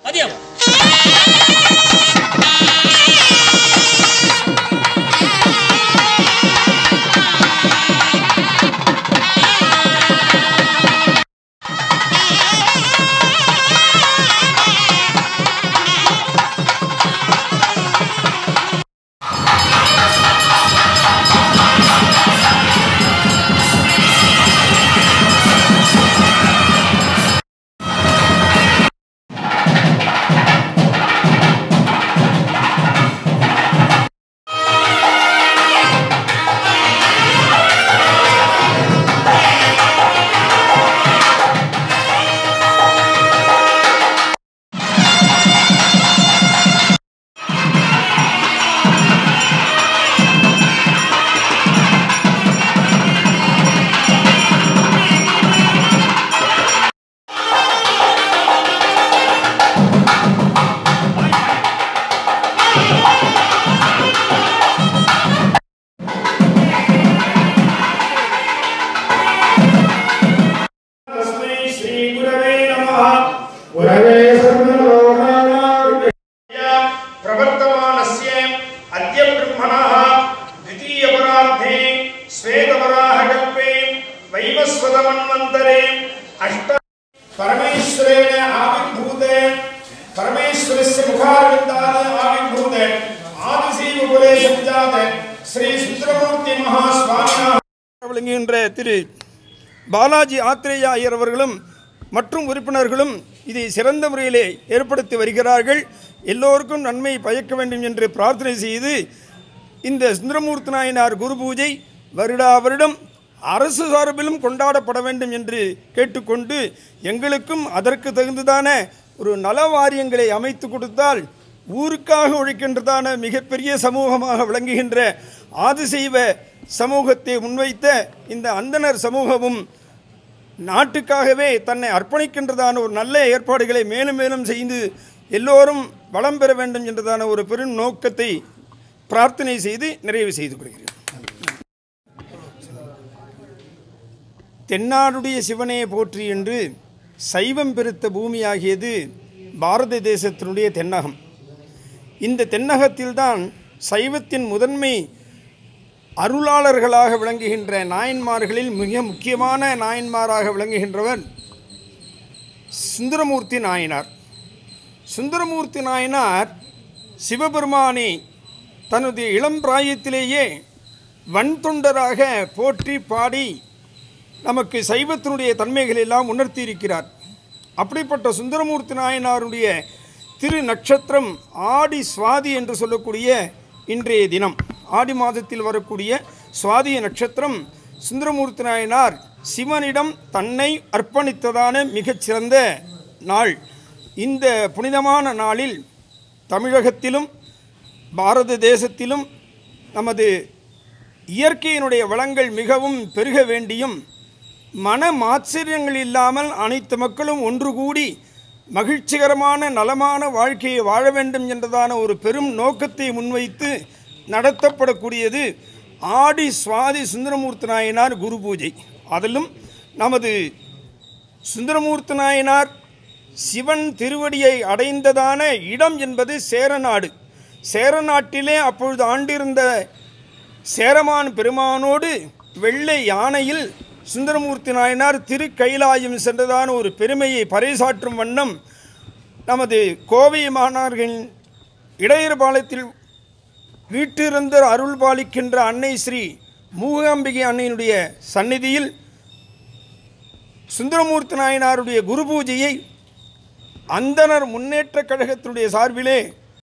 மதியம் तस्मै श्रीगुरवे नमः गुरवे सर्वलोकानां प्रवर्तमानस्य अद्य ब्रह्मणः द्वितीयपरार्धे श्वेतवराहकल्पे वैवस्वतमन्वन्तरे अष्ट परमेश्वरेण आविर्भूते परमेश्वरस्य मुखारविन्दात् आविर्भूते आदिशीवकुले सञ्जाते श्रीसुन्दरमूर्तिमहास्वामिनः விளங்குகின்ற திரு பாலாஜி ஆத்ரேயா ஐயர் அவர்களும் மற்றும் உறுப்பினர்களும் இதை சிறந்த முறையிலே ஏற்படுத்தி வருகிறார்கள் எல்லோருக்கும் நன்மை பயக்க வேண்டும் என்று பிரார்த்தனை செய்து இந்த சுந்தரமூர்த்தி நாயனார் குரு பூஜை வருடா வருடம் அரசு சார்பிலும் கொண்டாடப்பட வேண்டும் என்று கேட்டுக்கொண்டு எங்களுக்கும் அதற்கு தகுந்ததான ஒரு நல வாரியங்களை அமைத்து கொடுத்தால் ஊருக்காக உழைக்கின்றதான மிகப்பெரிய சமூகமாக விளங்குகின்ற ஆதிசைவ சமூகத்தை முன்வைத்த இந்த அந்தணர் சமூகமும் நாட்டுக்காகவே தன்னை அர்ப்பணிக்கின்றதான ஒரு நல்ல ஏற்பாடுகளை மேலும் மேலும் செய்து எல்லோரும் வளம் பெற வேண்டும் என்றதான ஒரு பெரும் நோக்கத்தை பிரார்த்தனை செய்து நிறைவு செய்து கொள்கிறேன் தென்னாடுடைய சிவனே போற்றி என்று சைவம் பெருத்த பூமியாகியது பாரத தேசத்தினுடைய தென்னகம் இந்த தென்னகத்தில்தான் சைவத்தின் முதன்மை அருளாளர்களாக விளங்குகின்ற நாயன்மார்களில் மிக முக்கியமான நாயன்மாராக விளங்குகின்றவர் சுந்தரமூர்த்தி நாயனார் சுந்தரமூர்த்தி நாயனார் சிவபெருமானை தனது இளம் பிராயத்திலேயே வன்தொண்டராக போற்றி பாடி நமக்கு சைவத்தினுடைய தன்மைகள் எல்லாம் உணர்த்தி இருக்கிறார் அப்படிப்பட்ட சுந்தரமூர்த்தி நாயனாருடைய திரு நட்சத்திரம் ஆடி சுவாதி என்று சொல்லக்கூடிய இன்றைய தினம் ஆடி மாதத்தில் வரக்கூடிய சுவாதி நட்சத்திரம் சுந்தரமூர்த்தி நாயனார் சிவனிடம் தன்னை அர்ப்பணித்ததான மிகச்சிறந்த நாள் இந்த புனிதமான நாளில் தமிழகத்திலும் பாரத தேசத்திலும் நமது இயற்கையினுடைய வளங்கள் மிகவும் பெருக வேண்டியும் மன மாச்சரியங்கள் இல்லாமல் அனைத்து மக்களும் ஒன்று கூடி மகிழ்ச்சிகரமான நலமான வாழ்க்கையை வாழ வேண்டும் என்றதான ஒரு பெரும் நோக்கத்தை முன்வைத்து நடத்தப்படக்கூடியது ஆடி சுவாதி சுந்தரமூர்த்தி நாயனார் குரு பூஜை அதிலும் நமது சுந்தரமூர்த்தி நாயனார் சிவன் திருவடியை அடைந்ததான இடம் என்பது சேரநாடு சேரநாட்டிலே அப்பொழுது ஆண்டிருந்த சேரமான் பெருமானோடு வெள்ளை யானையில் சுந்தரமூர்த்தி நாயனார் திரு கைலாயம் சென்றதான ஒரு பெருமையை பறைசாற்றும் வண்ணம் நமது கோவை மாணவர்களின் இடையர் பாலத்தில் வீட்டிருந்த அருள் பாலிக்கின்ற அன்னை ஸ்ரீ மூகாம்பிகை அன்னையினுடைய சந்நிதியில் சுந்தரமூர்த்தி நாயனாருடைய குரு பூஜையை அந்தனர் முன்னேற்றக் கழகத்தினுடைய சார்பிலே